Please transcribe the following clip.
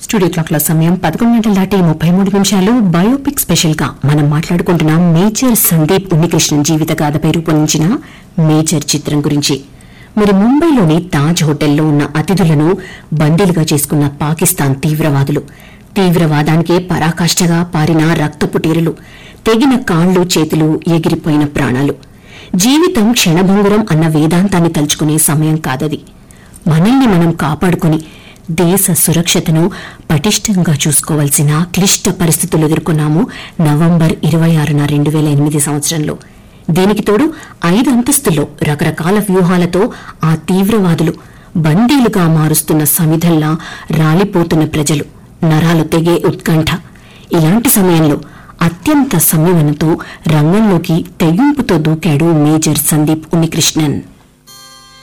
studio clock లో సమయం పదకొండు గంటల దాటి ముప్పై మూడు నిమిషాలు బయోపిక్ స్పెషల్ గా మనం మాట్లాడుకుంటున్నాం మేజర్ సందీప్ ఉన్నికృష్ణన్ జీవిత గాథపై రూపొందించిన మేజర్ చిత్రం గురించి మరి ముంబైలోని తాజ్ హోటల్లో ఉన్న అతిథులను బందీలుగా చేసుకున్న పాకిస్తాన్ తీవ్రవాదులు తీవ్రవాదానికే పరాకాష్ఠగా పారిన రక్తపు టీరులు తెగిన కాళ్లు చేతులు ఎగిరిపోయిన ప్రాణాలు జీవితం క్షణభంగురం అన్న వేదాంతాన్ని తలుచుకునే సమయం కాదది మనల్ని మనం కాపాడుకుని దేశ సురక్షతను పటిష్టంగా చూసుకోవాల్సిన క్లిష్ట పరిస్థితులు ఎదుర్కొన్నాము నవంబర్ ఇరవై ఆరున రెండు వేల ఎనిమిది సంవత్సరంలో దీనికి తోడు ఐదు అంతస్తుల్లో రకరకాల వ్యూహాలతో ఆ తీవ్రవాదులు బందీలుగా మారుస్తున్న సమిధల్లా రాలిపోతున్న ప్రజలు నరాలు తెగే ఉత్కంఠ ఇలాంటి సమయంలో అత్యంత సంయమనంతో రంగంలోకి తెగింపుతో దూకాడు మేజర్ సందీప్ ఉన్నికృష్ణన్